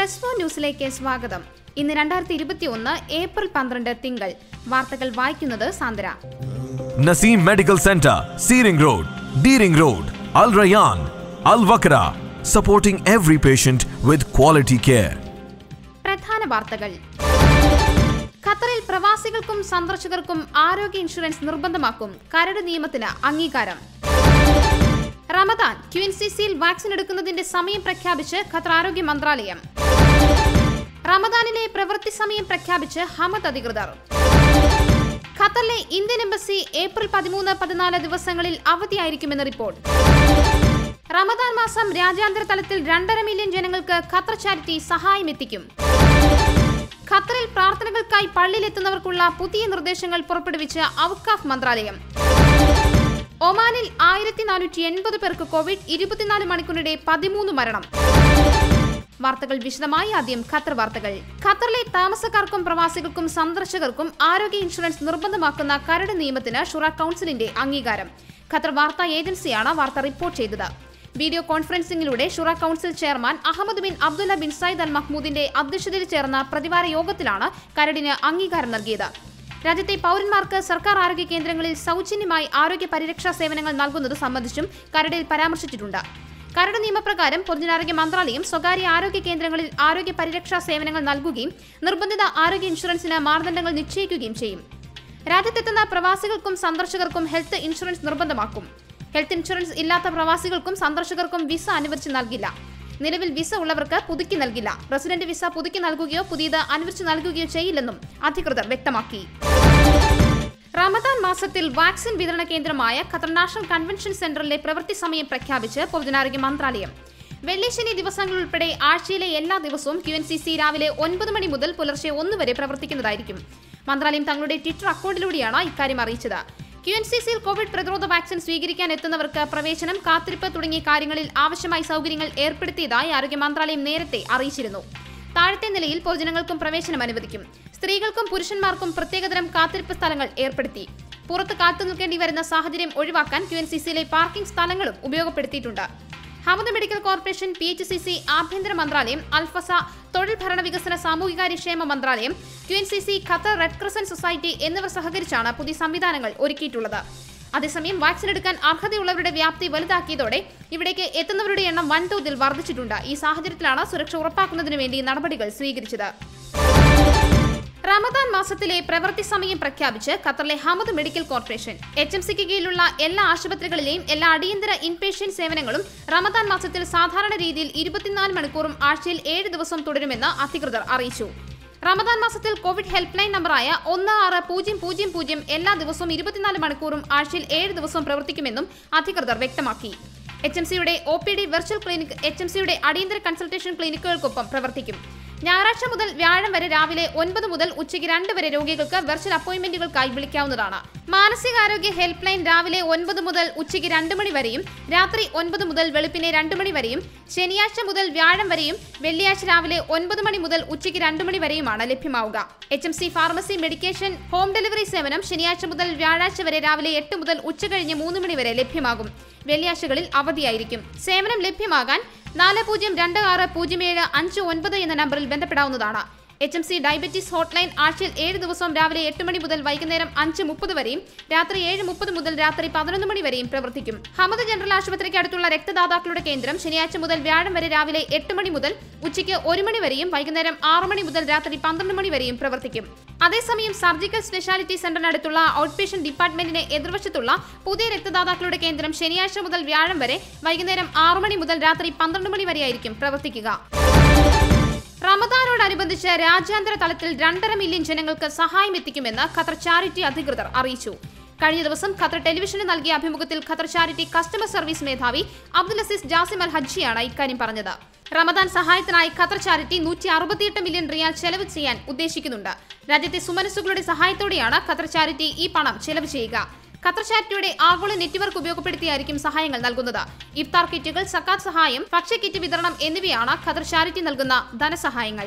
Press four ന്യൂസിലേക്ക് സ്വാഗതം ഇന്ന് രണ്ടായിരത്തി ഇരുപത്തി ഒന്ന് ഏപ്രിൽ പന്ത്രണ്ട് തിങ്കൾ വാർത്തകൾ വായിക്കുന്നത് Sandra Naseem Medical Center, Seering Road, Deering Road, Al Rayyan, Al Wakra, supporting every patient with quality care. പ്രധാന വാർത്തകൾ ഖത്തറിൽ പ്രവാസികൾക്കും സന്ദർശകർക്കും ആരോഗ്യ ഇൻഷുറൻസ് നിർബന്ധമാക്കും കരട് നിയമത്തിന് അംഗീകാരം റമദാൻ ക്യു എൻ സി സിയിൽ വാക്സിൻ എടുക്കുന്നതിന്റെ സമയം പ്രഖ്യാപിച്ച് ഖത്തർ ആരോഗ്യ മന്ത്രാലയം റമദാനിലെ പ്രവൃത്തി സമയം പ്രഖ്യാപിച്ച് ഹമദ് അധികൃതർ ഖത്തറിലെ ഇന്ത്യൻ എംബസി ഏപ്രിൽ പതിമൂന്ന് പതിനാല് ദിവസങ്ങളിൽ അവധിയായിരിക്കുമെന്ന് റിപ്പോർട്ട് റമദാൻ മാസം രാജ്യാന്തര തലത്തിൽ രണ്ടര മില്യൺ ജനങ്ങൾക്ക് ഖത്തർ ചാരിറ്റി സഹായം എത്തിക്കും ഖത്തറിൽ പ്രാർത്ഥനകൾക്കായി പള്ളിയിലെത്തുന്നവർക്കുള്ള പുതിയ നിർദ്ദേശങ്ങൾ പുറപ്പെടുവിച്ച ഔക്കാഫ് മന്ത്രാലയം ഒമാനിൽ ആയിരത്തി നാനൂറ്റി എൺപത് പേർക്ക് കോവിഡ് ഇരുപത്തിനാല് മണിക്കൂറിനിടെ പതിമൂന്ന് മരണം വാർത്തകൾ വിശദമായി ആദ്യം ഖത്തർ വാർത്തകൾ ഖത്തറിലെ താമസക്കാർക്കും പ്രവാസികൾക്കും സന്ദർശകർക്കും ആരോഗ്യ ഇൻഷുറൻസ് നിർബന്ധമാക്കുന്ന കരട് നിയമത്തിന് ഷുറ കൌൺസിലിന്റെ അംഗീകാരം ഖത്തർ വാർത്താ ഏജൻസിയാണ് വാർത്ത റിപ്പോർട്ട് ചെയ്തത് വീഡിയോ കോൺഫറൻസിംഗിലൂടെ Shura council chairman Ahmed bin Abdullah bin Sayed al മഹ്മൂദിന്റെ അധ്യക്ഷതയിൽ ചേർന്ന പ്രതിവാര യോഗത്തിലാണ് കരടിന് അംഗീകാരം നൽകിയത് രാജ്യത്തെ പൗരന്മാർക്ക് സർക്കാർ ആരോഗ്യ കേന്ദ്രങ്ങളിൽ സൗജന്യമായി ആരോഗ്യ പരിരക്ഷാ സേവനങ്ങൾ നൽകുന്നത് സംബന്ധിച്ചും കരടിൽ പരാമർശിച്ചിട്ടുണ്ട് കരട് നിയമപ്രകാരം പൊതുജനാരോഗ്യ മന്ത്രാലയം സ്വകാര്യ ആരോഗ്യ കേന്ദ്രങ്ങളിൽ ആരോഗ്യ പരിരക്ഷാ സേവനങ്ങൾ നൽകുകയും നിർബന്ധിത ആരോഗ്യ ഇൻഷുറൻസിന് മാനദണ്ഡങ്ങൾ നിശ്ചയിക്കുകയും ചെയ്യും രാജ്യത്തെത്തുന്ന പ്രവാസികൾക്കും സന്ദർശകർക്കും ഹെൽത്ത് ഇൻഷുറൻസ് നിർബന്ധമാക്കും ഹെൽത്ത് ഇൻഷുറൻസ് ഇല്ലാത്ത പ്രവാസികൾക്കും സന്ദർശകർക്കും വിസ അനുവദിച്ച് നൽകില്ല നിലവിൽ വിസ ഉള്ളവർക്ക് പുതുക്കി നൽകില്ല റെസിഡന്റ് വിസ പുതുക്കി നൽകുകയോ പുതിയത് അനുവദിച്ച് നൽകുകയോ ചെയ്യില്ലെന്നും അധികൃതർ വ്യക്തമാക്കി റമദാൻ മാസത്തിൽ വാക്സിൻ വിതരണ കേന്ദ്രമായ ഖത്തർ നാഷണൽ കൺവെൻഷൻ സെന്ററിലെ പ്രവൃത്തി സമയം പ്രഖ്യാപിച്ച് പൊതുജനാരോഗ്യ മന്ത്രാലയം വെള്ളി ശനി ദിവസങ്ങൾ ഉൾപ്പെടെ ആഴ്ചയിലെ എല്ലാ ദിവസവും ക്യു എൻ സി സി രാവിലെ ഒൻപത് മണി മുതൽ പുലർച്ചെ ഒന്ന് വരെ പ്രവർത്തിക്കുന്നതായിരിക്കും മന്ത്രാലയം തങ്ങളുടെ ട്വിറ്റർ അക്കൗണ്ടിലൂടെയാണ് ഇക്കാര്യം അറിയിച്ചത് ക്യു എൻ സി സിയിൽ കോവിഡ് പ്രതിരോധ വാക്സിൻ സ്വീകരിക്കാൻ എത്തുന്നവർക്ക് പ്രവേശനം കാത്തിരിപ്പ് തുടങ്ങിയ കാര്യങ്ങളിൽ ആവശ്യമായ സൗകര്യങ്ങൾ ഏർപ്പെടുത്തിയതായി ആരോഗ്യ മന്ത്രാലയം നേരത്തെ അറിയിച്ചിരുന്നു താഴത്തെ നിലയിൽ പൊതുജനങ്ങൾക്കും പ്രവേശനം അനുവദിക്കും സ്ത്രീകൾക്കും പുരുഷന്മാർക്കും പ്രത്യേകതരം കാത്തിരിപ്പ് സ്ഥലങ്ങൾ ഏർപ്പെടുത്തി പുറത്ത് കാത്തു നിൽക്കേണ്ടി വരുന്ന സാഹചര്യം ഒഴിവാക്കാൻ ക്യു എൻ സി സിയിലെ പാർക്കിംഗ് സ്ഥലങ്ങളും ഉപയോഗപ്പെടുത്തിയിട്ടുണ്ട് Hamad medical corporation P H C C ആഭ്യന്തര മന്ത്രാലയം അൽഫസ തൊഴിൽ ഭരണ വികസന സാമൂഹികാര്യക്ഷേമ മന്ത്രാലയം Q N C C Qatar Red Crescent Society എന്നിവർ സഹകരിച്ചാണ് പുതിയ സംവിധാനങ്ങൾ ഒരുക്കിയിട്ടുള്ളത് അതേസമയം വാക്സിൻ എടുക്കാൻ അർഹതയുള്ളവരുടെ വ്യാപ്തി വലുതാക്കിയതോടെ ഇവിടേക്ക് എത്തുന്നവരുടെ എണ്ണം വൻതോതിൽ വർദ്ധിച്ചിട്ടുണ്ട് ഈ സാഹചര്യത്തിലാണ് സുരക്ഷ ഉറപ്പാക്കുന്നതിനു വേണ്ടി നടപടികൾ സ്വീകരിച്ചത് റമദാൻ മാസത്തിലെ പ്രവൃത്തി സമയം പ്രഖ്യാപിച്ച് ഖത്തറിലെ Hamad medical corporation H M സിക്ക് കീഴിലുള്ള എല്ലാ ആശുപത്രികളിലെയും എല്ലാ അടിയന്തര ഇൻപേഷ്യന്റ് സേവനങ്ങളും റമദാൻ മാസത്തിൽ സാധാരണ രീതിയിൽ ഇരുപത്തിനാല് മണിക്കൂറും ആഴ്ചയിൽ ഏഴ് ദിവസം തുടരുമെന്ന് അധികൃതർ അറിയിച്ചു റമദാൻ മാസത്തിൽ കോവിഡ് ഹെൽപ്പ് ലൈൻ നമ്പറായ ഒന്ന് ആറ് പൂജ്യം പൂജ്യം പൂജ്യം എല്ലാ ദിവസവും ഇരുപത്തിനാല് മണിക്കൂറും ആഴ്ചയിൽ ഏഴ് ദിവസവും പ്രവർത്തിക്കുമെന്നും അധികൃതർ വ്യക്തമാക്കി എച്ച് എം സിയുടെ O P D virtual clinic H M സിയുടെ അടിയന്തര കൺസൾട്ടേഷൻ ക്ലിനിക്കുകൾക്കൊപ്പം പ്രവർത്തിക്കും ഞായറാഴ്ച മുതൽ വ്യാഴം വരെ രാവിലെ ഒൻപത് മുതൽ ഉച്ചയ്ക്ക് രണ്ട് വരെ രോഗികൾക്ക് വെർച്വൽ അപ്പോയിന്റ്മെന്റുകൾക്കായി വിളിക്കാവുന്നതാണ് മാനസികാരോഗ്യ ഹെൽപ്പ് ലൈൻ രാവിലെ ഒൻപത് മുതൽ ഉച്ചയ്ക്ക് രണ്ട് മണി വരെയും രാത്രി ഒൻപത് മുതൽ വെളുപ്പിനെ രണ്ട് മണി വരെയും ശനിയാഴ്ച മുതൽ വ്യാഴം വരെയും വെള്ളിയാഴ്ച രാവിലെ ഒൻപത് മണി മുതൽ ഉച്ചയ്ക്ക് രണ്ട് മണി വരെയുമാണ് ലഭ്യമാവുക H M C pharmacy medication home delivery സേവനം ശനിയാഴ്ച മുതൽ വ്യാഴാഴ്ച വരെ രാവിലെ എട്ട് മുതൽ ഉച്ചകഴിഞ്ഞ് മൂന്ന് മണി വരെ ലഭ്യമാകും വെള്ളിയാഴ്ചകളിൽ അവധിയായിരിക്കും സേവനം ലഭ്യമാകാൻ നാല് പൂജ്യം രണ്ട് ആറ് പൂജ്യം ഏഴ് അഞ്ച് ഒൻപത് എന്ന നമ്പറിൽ ബന്ധപ്പെടാവുന്നതാണ് H M C diabetes hotline ആഴ്ചയിൽ ഏഴ് ദിവസവും രാവിലെ എട്ട് മണി മുതൽ വൈകുന്നേരം അഞ്ച് മുപ്പത് വരെയും രാത്രി ഏഴ് മുപ്പത് മുതൽ രാത്രി പതിനൊന്ന് മണി വരെയും പ്രവർത്തിക്കും ഹമദ് ജനറൽ ആശുപത്രിക്ക് അടുത്തുള്ള രക്തദാതാക്കളുടെ കേന്ദ്രം ശനിയാഴ്ച മുതൽ വ്യാഴം വരെ രാവിലെ എട്ട് മണി മുതൽ ഉച്ചയ്ക്ക് ഒരു മണി വരെയും വൈകുന്നേരം ആറ് മണി മുതൽ രാത്രി പന്ത്രണ്ട് മണി വരെയും പ്രവർത്തിക്കും അതേസമയം സർജിക്കൽ സ്പെഷ്യാലിറ്റി സെന്ററിനടുത്തുള്ള ഔട്ട് പേഷ്യന്റ് ഡിപ്പാർട്ട്മെന്റിന് എതിർവശത്തുള്ള പുതിയ രക്തദാതാക്കളുടെ കേന്ദ്രം ശനിയാഴ്ച മുതൽ വ്യാഴം വരെ വൈകുന്നേരം ആറ് മണി മുതൽ രാത്രി പന്ത്രണ്ട് മണി വരെയായിരിക്കും പ്രവർത്തിക്കുക റമദാനോടനുബന്ധിച്ച് രാജ്യാന്തര തലത്തിൽ രണ്ടര മില്യൺ ജനങ്ങൾക്ക് സഹായം എത്തിക്കുമെന്ന് ഖത്തർ ചാരിറ്റി അധികൃതർ അറിയിച്ചു കഴിഞ്ഞ ദിവസം ഖത്തർ ടെലിവിഷന് നൽകിയ അഭിമുഖത്തിൽ ഖത്തർ ചാരിറ്റി കസ്റ്റമർ സർവീസ് മേധാവി അബ്ദുൽ അസീസ് ജാസിം അൽ ഹജ്ജിയാണ് ഇക്കാര്യം പറഞ്ഞത് റമദാൻ സഹായത്തിനായി ഖത്തർ ചാരിറ്റി നൂറ്റി അറുപത്തിയെട്ട് മില്യൺ റിയാൽ ചെലവ് ചെയ്യാൻ ഉദ്ദേശിക്കുന്നുണ്ട് രാജ്യത്തെ സുമനസ്സുകളുടെ സഹായത്തോടെയാണ് ഖത്തർ ചാരിറ്റി ഈ പണം ചെലവ് ചെയ്യുക ഖത്തർ ചാരിറ്റിയുടെ ആഗോള നെറ്റ്വർക്ക് ഉപയോഗപ്പെടുത്തിയായിരിക്കും സഹായങ്ങൾ നൽകുന്നത് ഇഫ്താർ കിറ്റുകൾ സക്കാത്ത് സഹായം ഭക്ഷ്യ കിറ്റ് വിതരണം എന്നിവയാണ് ഖത്തർ ചാരിറ്റി നൽകുന്ന ധനസഹായങ്ങൾ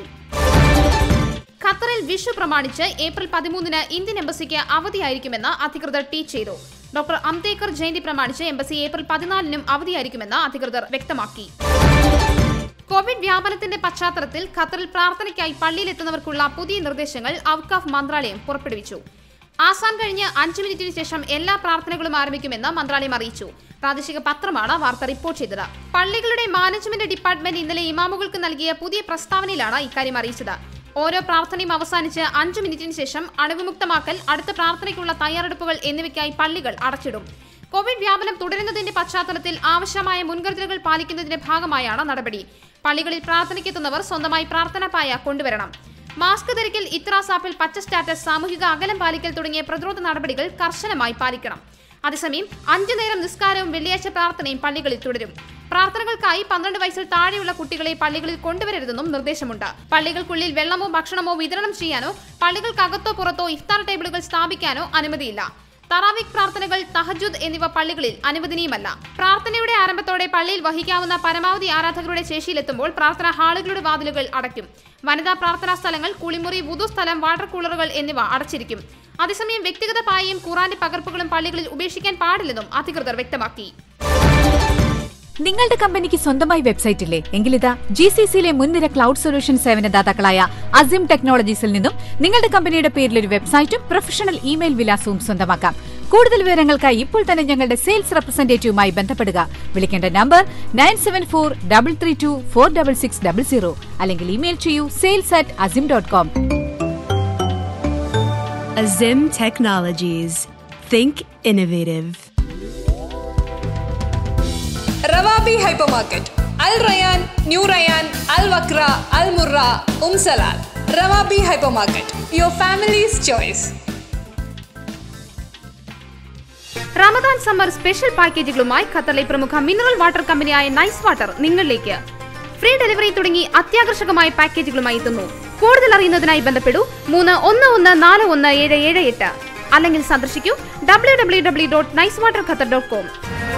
ഖത്തറിൽ വിഷു പ്രമാണിച്ച് ഏപ്രിൽ പതിമൂന്നിന് ഇന്ത്യൻ എംബസിക്ക് അവധിയായിരിക്കുമെന്ന് അധികൃതർ ട്വീറ്റ് ചെയ്തു ഡോക്ടർ അംതേക്കർ ജയന്തി പ്രമാണിച്ച് എംബസി ഏപ്രിൽ പതിനാലിനും അവധിയായിരിക്കുമെന്ന് അധികൃതർ വ്യക്തമാക്കി കോവിഡ് വ്യാപനത്തിന്റെ പശ്ചാത്തലത്തിൽ ഖത്തറിൽ പ്രാർത്ഥനയ്ക്കായി പള്ളിയിലെത്തുന്നവർക്കുള്ള പുതിയ നിർദ്ദേശങ്ങൾ ഔക്കാഫ് മന്ത്രാലയം പുറപ്പെടുവിച്ചു ആസാൻ കഴിഞ്ഞ് അഞ്ച് മിനിറ്റിന് ശേഷം എല്ലാ പ്രാർത്ഥനകളും ആരംഭിക്കുമെന്ന് മന്ത്രാലയം അറിയിച്ചു പ്രാദേശിക പത്രമാണ് വാർത്ത റിപ്പോർട്ട് ചെയ്തത് പള്ളികളുടെ മാനേജ്മെന്റ് ഡിപ്പാർട്ട്മെന്റ് ഇന്നലെ ഇമാമുകൾക്ക് നൽകിയ പുതിയ പ്രസ്താവനയിലാണ് ഇക്കാര്യം അറിയിച്ചത് ഓരോ പ്രാർത്ഥനയും അവസാനിച്ച് അഞ്ചു മിനിറ്റിന് ശേഷം അണുവിമുക്തമാക്കൽ അടുത്ത പ്രാർത്ഥനയ്ക്കുള്ള തയ്യാറെടുപ്പുകൾ എന്നിവയ്ക്കായി പള്ളികൾ അടച്ചിടും കോവിഡ് വ്യാപനം തുടരുന്നതിന്റെ പശ്ചാത്തലത്തിൽ ആവശ്യമായ മുൻകരുതലുകൾ പാലിക്കുന്നതിന്റെ ഭാഗമായാണ് നടപടി പള്ളികളിൽ പ്രാർത്ഥനയ്ക്കെത്തുന്നവർ സ്വന്തമായി പ്രാർത്ഥനാ പായ കൊണ്ടുവരണം മാസ്ക് ധരിക്കൽ ഇത്രാസ് ആപ്പിൽ പച്ച സ്റ്റാറ്റസ് സാമൂഹിക അകലം പാലിക്കൽ തുടങ്ങിയ പ്രതിരോധ നടപടികൾ കർശനമായി പാലിക്കണം അതേസമയം അഞ്ചു നേരം നിസ്കാരവും വെള്ളിയാഴ്ച പ്രാർത്ഥനയും പള്ളികളിൽ തുടരും പ്രാർത്ഥനകൾക്കായി പന്ത്രണ്ട് വയസ്സിൽ താഴെയുള്ള കുട്ടികളെ പള്ളികളിൽ കൊണ്ടുവരരുതെന്നും നിർദ്ദേശമുണ്ട് പള്ളികൾക്കുള്ളിൽ വെള്ളമോ ഭക്ഷണമോ വിതരണം ചെയ്യാനോ പള്ളികൾക്കകത്തോ പുറത്തോ ഇഫ്താർ ടേബിളുകൾ സ്ഥാപിക്കാനോ അനുമതിയില്ല തറാവിക് പ്രാർത്ഥനകൾ തഹജുദ് എന്നിവ പള്ളികളിൽ അനുവദനീയമല്ല പ്രാർത്ഥനയുടെ ആരംഭത്തോടെ പള്ളിയിൽ വഹിക്കാവുന്ന പരമാവധി ആരാധകരുടെ ശേഷിയിലെത്തുമ്പോൾ പ്രാർത്ഥനാ ഹാളുകളുടെ വാതിലുകൾ അടയ്ക്കും വനിതാ പ്രാർത്ഥനാ സ്ഥലങ്ങൾ കുളിമുറി വുതു സ്ഥലം വാട്ടർ കൂളറുകൾ എന്നിവ അടച്ചിരിക്കും അതേസമയം വ്യക്തിഗത പായയും ഖുറാന്റെ പകർപ്പുകളും പള്ളികളിൽ ഉപേക്ഷിക്കാൻ പാടില്ലെന്നും അധികൃതർ വ്യക്തമാക്കി നിങ്ങളുടെ കമ്പനിക്ക് സ്വന്തമായി വെബ്സൈറ്റ് ഇല്ലേ എങ്കിലിതാ ജി സി സിയിലെ മുൻനിര ക്ലൗഡ് സൊല്യൂഷൻ സേവനദാതാക്കളായ അസിം ടെക്നോളജീസിൽ നിന്നും നിങ്ങളുടെ കമ്പനിയുടെ പേരിൽ ഒരു വെബ്സൈറ്റും പ്രൊഫഷണൽ ഇമെയിൽ വിലാസവും സ്വന്തമാക്കാം കൂടുതൽ വിവരങ്ങൾക്കായി ഇപ്പോൾ തന്നെ ഞങ്ങളുടെ സെയിൽസ് റെപ്രസെന്റേറ്റീവുമായി ബന്ധപ്പെടുക വിളിക്കേണ്ട number nine seven four double three two four double six double zero അല്ലെങ്കിൽ ഇമെയിൽ ചെയ്യൂ sales at Azim dot com Azim Technologies. Think innovative. Rawabi hypermarket Al Rayyan New Rayyan Al Wakra Al Murra Umm Salal Rawabi hypermarket your family's choice Ramadan summer special പാക്കേജുകളുമായി ഖത്തറിലെ പ്രമുഖ mineral water കമ്പനിയായ Nice Water നിങ്ങളിലേക്ക് free delivery തുടങ്ങി അത്യാകർഷകമായ പാക്കേജുകളുമായി എത്തുന്നു കൂടുതൽ അറിയുന്നതിനായി ബന്ധപ്പെടൂ മൂന്ന് ഒന്ന് ഒന്ന് നാല് ഒന്ന് ഏഴ് ഏഴ് എട്ട് അല്ലെങ്കിൽ സന്ദർശിക്കൂ W W W dot Nice Water Qatar dot com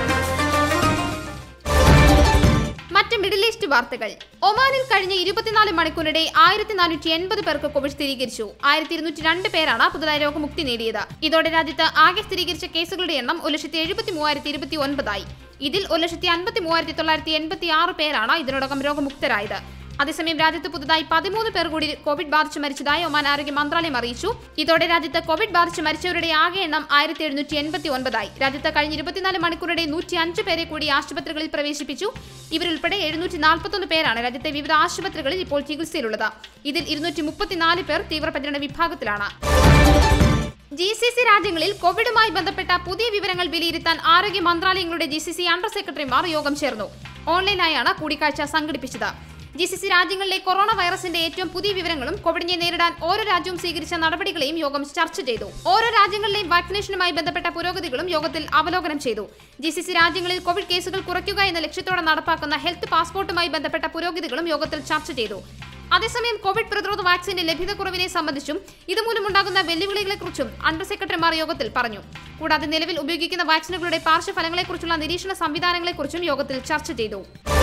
മറ്റ് മിഡിൽ ഈസ്റ്റ് വാർത്തകൾ ഒമാനിൽ കഴിഞ്ഞ ഇരുപത്തിനാല് മണിക്കൂറിനിടെ ആയിരത്തി നാനൂറ്റി എൺപത് പേർക്ക് കോവിഡ് സ്ഥിരീകരിച്ചു ആയിരത്തി ഇരുന്നൂറ്റി രണ്ട് പേരാണ് പുതുതായി രോഗമുക്തി നേടിയത് ഇതോടെ രാജ്യത്ത് ആകെ സ്ഥിരീകരിച്ച കേസുകളുടെ എണ്ണം ഒരു ലക്ഷത്തി എഴുപത്തി മൂവായിരത്തി ഇരുപത്തി ഒൻപതായി ഇതിൽ ഒരു ലക്ഷത്തി അൻപത്തി മൂവായിരത്തി തൊള്ളായിരത്തി എൺപത്തി ആറ് പേരാണ് ഇതിനോടകം രോഗമുക്തരായത് അതേസമയം രാജ്യത്ത് പുതുതായി പതിമൂന്ന് പേർ കൂടി കോവിഡ് ബാധിച്ച് മരിച്ചതായി ഒമാൻ ആരോഗ്യ മന്ത്രാലയം അറിയിച്ചു ഇതോടെ രാജ്യത്ത് കോവിഡ് ബാധിച്ച് മരിച്ചവരുടെ ആകെ എണ്ണം ആയിരത്തി എഴുന്നൂറ്റി എൺപത്തി ഒൻപതായി രാജ്യത്ത് കഴിഞ്ഞ ഇരുപത്തിനാല് മണിക്കൂറിടെ നൂറ്റി അഞ്ച് പേരെ കൂടി ആശുപത്രികളിൽ പ്രവേശിപ്പിച്ചു ഇവരുൾപ്പെടെ എഴുന്നൂറ്റി നാൽപ്പത്തൊന്ന് പേരാണ് രാജ്യത്തെ വിവിധ ആശുപത്രികളിൽ ഇപ്പോൾ ചികിത്സയിലുള്ളത് ഇതിൽ ഇരുന്നൂറ്റി മുപ്പത്തിനാല് പേർ തീവ്രപരിചരണ വിഭാഗത്തിലാണ് ജി സി സി രാജ്യങ്ങളിൽ കോവിഡുമായി ബന്ധപ്പെട്ട പുതിയ വിവരങ്ങൾ വിലയിരുത്താൻ ആരോഗ്യ മന്ത്രാലയങ്ങളുടെ ജി സി സി അണ്ടർ സെക്രട്ടറിമാർ യോഗം ചേർന്നു ഓൺലൈനായാണ് കൂടിക്കാഴ്ച സംഘടിപ്പിച്ചത് ജി സി സി രാജ്യങ്ങളിലെ കൊറോണ വൈറസിന്റെ ഏറ്റവും പുതിയ വിവരങ്ങളും കോവിഡിനെ നേരിടാൻ ഓരോ രാജ്യവും സ്വീകരിച്ച നടപടികളെയും യോഗം ചർച്ച ചെയ്തു ഓരോ രാജ്യങ്ങളിലെയും വാക്സിനേഷനുമായി ബന്ധപ്പെട്ട പുരോഗതികളും യോഗത്തിൽ അവലോകനം ചെയ്തു ജി സി സി രാജ്യങ്ങളിൽ കോവിഡ് കേസുകൾ കുറയ്ക്കുക എന്ന ലക്ഷ്യത്തോടെ നടപ്പാക്കുന്ന ഹെൽത്ത് പാസ്പോർട്ടുമായി ബന്ധപ്പെട്ട പുരോഗതികളും യോഗത്തിൽ ചർച്ച ചെയ്തു അതേസമയം കോവിഡ് പ്രതിരോധ വാക്സിന്റെ ലഭ്യതക്കുറവിനെ സംബന്ധിച്ചും ഇതുമൂലമുണ്ടാകുന്ന വെല്ലുവിളികളെക്കുറിച്ചും അണ്ടർ സെക്രട്ടറിമാർ യോഗത്തിൽ പറഞ്ഞു കൂടാതെ നിലവിൽ ഉപയോഗിക്കുന്ന വാക്സിനുകളുടെ പാർശ്വഫലങ്ങളെക്കുറിച്ചുള്ള നിരീക്ഷണ സംവിധാനങ്ങളെക്കുറിച്ചും യോഗത്തിൽ ചർച്ച ചെയ്തു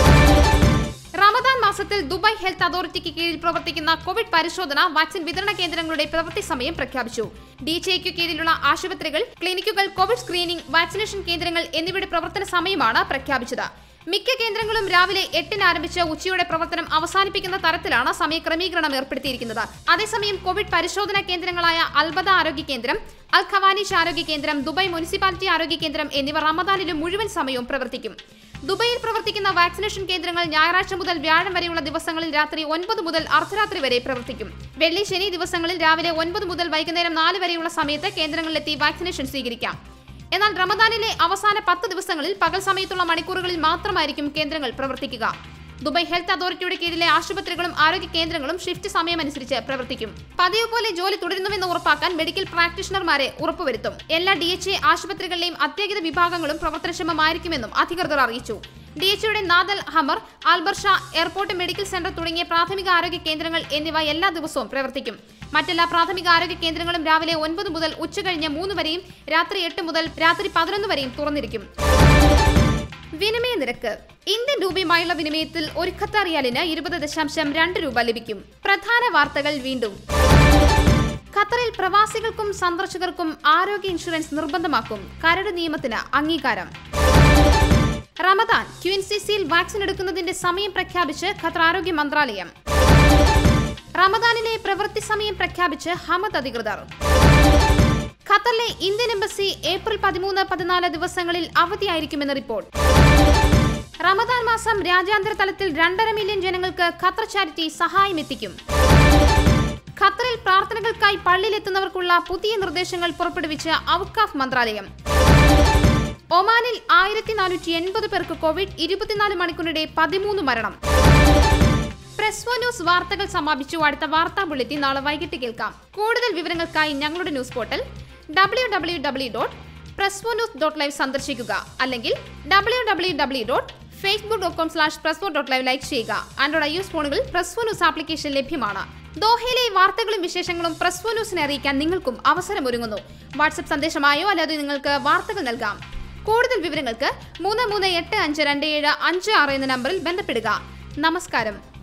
റമദാൻ മാസത്തിൽ ദുബായ് ഹെൽത്ത് അതോറിറ്റിക്ക് കീഴിൽ പ്രവർത്തിക്കുന്ന കോവിഡ് പരിശോധന വാക്സിൻ വിതരണ കേന്ദ്രങ്ങളുടെ പ്രവൃത്തി സമയം പ്രഖ്യാപിച്ചു ഡിജിഐക്ക് കീഴിലുള്ള ആശുപത്രികൾ ക്ലിനിക്കുകൾ കോവിഡ് സ്ക്രീനിംഗ് വാക്സിനേഷൻ കേന്ദ്രങ്ങൾ എന്നിവയുടെ പ്രവർത്തന സമയമാണ് പ്രഖ്യാപിച്ചത് മിക്ക കേന്ദ്രങ്ങളും രാവിലെ എട്ടിന് ആരംഭിച്ച് ഉച്ചയോടെ പ്രവർത്തനം അവസാനിപ്പിക്കുന്ന തരത്തിലാണ് സമയക്രമീകരണം ഏർപ്പെടുത്തിയിരിക്കുന്നത് അതേസമയം കോവിഡ് പരിശോധനാ കേന്ദ്രങ്ങളായ അൽബദ ആരോഗ്യ കേന്ദ്രം അൽ ഖവാനിഷ് ആരോഗ്യ കേന്ദ്രം ദുബായ് മുനിസിപ്പാലിറ്റി ആരോഗ്യ കേന്ദ്രം എന്നിവ റമദാനിലും മുഴുവൻ സമയവും പ്രവർത്തിക്കും ദുബൈയിൽ പ്രവർത്തിക്കുന്ന വാക്സിനേഷൻ കേന്ദ്രങ്ങൾ ഞായറാഴ്ച മുതൽ വ്യാഴം വരെയുള്ള ദിവസങ്ങളിൽ രാത്രി ഒൻപത് മുതൽ അർദ്ധരാത്രി വരെ പ്രവർത്തിക്കും വെള്ളി ശനി ദിവസങ്ങളിൽ രാവിലെ ഒൻപത് മുതൽ വൈകുന്നേരം നാല് വരെയുള്ള സമയത്ത് കേന്ദ്രങ്ങളിലെത്തി വാക്സിനേഷൻ സ്വീകരിക്കാം എന്നാൽ റമദാനിലെ അവസാന പത്ത് ദിവസങ്ങളിൽ പകൽ സമയത്തുള്ള മണിക്കൂറുകളിൽ മാത്രമായിരിക്കും കേന്ദ്രങ്ങൾ പ്രവർത്തിക്കുക ദുബായ് ഹെൽത്ത് അതോറിറ്റിയുടെ കീഴിലെ ആശുപത്രികളും ആരോഗ്യ കേന്ദ്രങ്ങളും ഷിഫ്റ്റ് സമയമനുസരിച്ച് പ്രവർത്തിക്കും പതിവ് പോലെ ജോലി തുടരുന്നുവെന്ന് ഉറപ്പാക്കാൻ മെഡിക്കൽ പ്രാക്ടീഷണർമാരെ ഉറപ്പുവരുത്തും എല്ലാ ഡി എച്ച് എ ആശുപത്രികളിലെയും അത്യാഹിത വിഭാഗങ്ങളും പ്രവർത്തനക്ഷമമായിരിക്കുമെന്നും അധികൃതർ അറിയിച്ചു ഡി എച്ച് യുടെ Nad Al Hamar Al Barsha airport medical centre തുടങ്ങിയ പ്രാഥമിക ആരോഗ്യ കേന്ദ്രങ്ങൾ എന്നിവ എല്ലാ ദിവസവും പ്രവർത്തിക്കും മറ്റെല്ലാ പ്രാഥമിക ആരോഗ്യ കേന്ദ്രങ്ങളും രാവിലെ ഒൻപത് മുതൽ ഉച്ചകഴിഞ്ഞ് മൂന്ന് വരെയും രാത്രി എട്ട് മുതൽ രാത്രി പതിനൊന്ന് വരെയും തുറന്നിരിക്കും വിനിമയ നിരക്ക് ഇന്ത്യൻ രൂപയുമായുള്ള വിനിമയത്തിൽ ഒരു ഖത്തർ റിയാലിന് ഇരുപത് ദശാംശം രണ്ട് രൂപ ലഭിക്കും പ്രധാന വാർത്തകൾ വീണ്ടും ഖത്തറിൽ പ്രവാസികൾക്കും സന്ദർശകർക്കും ആരോഗ്യ ഇൻഷുറൻസ് നിർബന്ധമാക്കും കരട് നിയമത്തിന് അംഗീകാരം റമദാൻ ക്യുഎൻസിസിയിൽ വാക്സിൻ എടുക്കുന്നതിന്റെ സമയം പ്രഖ്യാപിച്ച് ഖത്തർ ആരോഗ്യ മന്ത്രാലയം റമദാനിലെ പ്രവൃത്തി സമയം പ്രഖ്യാപിച്ച് ഹമദ് അധികൃതർ ഖത്തറിലെ ഇന്ത്യൻ എംബസി ഏപ്രിൽ പതിമൂന്ന് പതിനാല് ദിവസങ്ങളിൽ അവധിയായിരിക്കുമെന്ന് റിപ്പോർട്ട് റമദാൻ മാസം രാജ്യാന്തര തലത്തിൽ രണ്ടര മില്യൺ ജനങ്ങൾക്ക് ഖത്തർ ചാരിറ്റി സഹായം എത്തിക്കും ഖത്തറിൽ പ്രാർത്ഥനകൾക്കായി പള്ളിയിലെത്തുന്നവർക്കുള്ള പുതിയ നിർദ്ദേശങ്ങൾ പുറപ്പെടുവിച്ച് ഔക്കാഫ് മന്ത്രാലയം ഒമാനിൽ ആയിരത്തി നാനൂറ്റി എൺപത് പേർക്ക് കോവിഡ് ഇരുപത്തിനാല് മണിക്കൂറിനിടെ പതിമൂന്ന് മരണം പ്രസ് വൺ ന്യൂസ് വാർത്തകൾ സമാപിച്ചു അടുത്ത വാർത്താ ബുള്ളറ്റിൻ നാളെ വൈകിട്ട് കേൾക്കാം കൂടുതൽ വിവരങ്ങൾക്കായി ഞങ്ങളുടെ news portal W W W dot Press One news dot live സന്ദർശിക്കുക അല്ലെങ്കിൽ W W W dot Facebook dot com slash Press One dot live like ചെയ്യുക ആൻഡ്രോയിഡ് ഐ എസ് ഫോണുകളിൽ പ്രസ് വൺ ന്യൂസ് ആപ്ലിക്കേഷൻ ലഭ്യമാണ് ദോഹയിലെ വാർത്തകളും വിശേഷങ്ങളും press one ന്യൂസിനെ അറിയിക്കാൻ നിങ്ങൾക്കും അവസരമൊരുങ്ങുന്നു വാട്സ്ആപ്പ് സന്ദേശമായോ അല്ലാതെ നിങ്ങൾക്ക് വാർത്തകൾ നൽകാം കൂടുതൽ വിവരങ്ങൾക്ക് മൂന്ന് മൂന്ന് എട്ട് അഞ്ച് രണ്ട് ഏഴ് അഞ്ച് ആറ് എന്ന നമ്പറിൽ ബന്ധപ്പെടുക നമസ്കാരം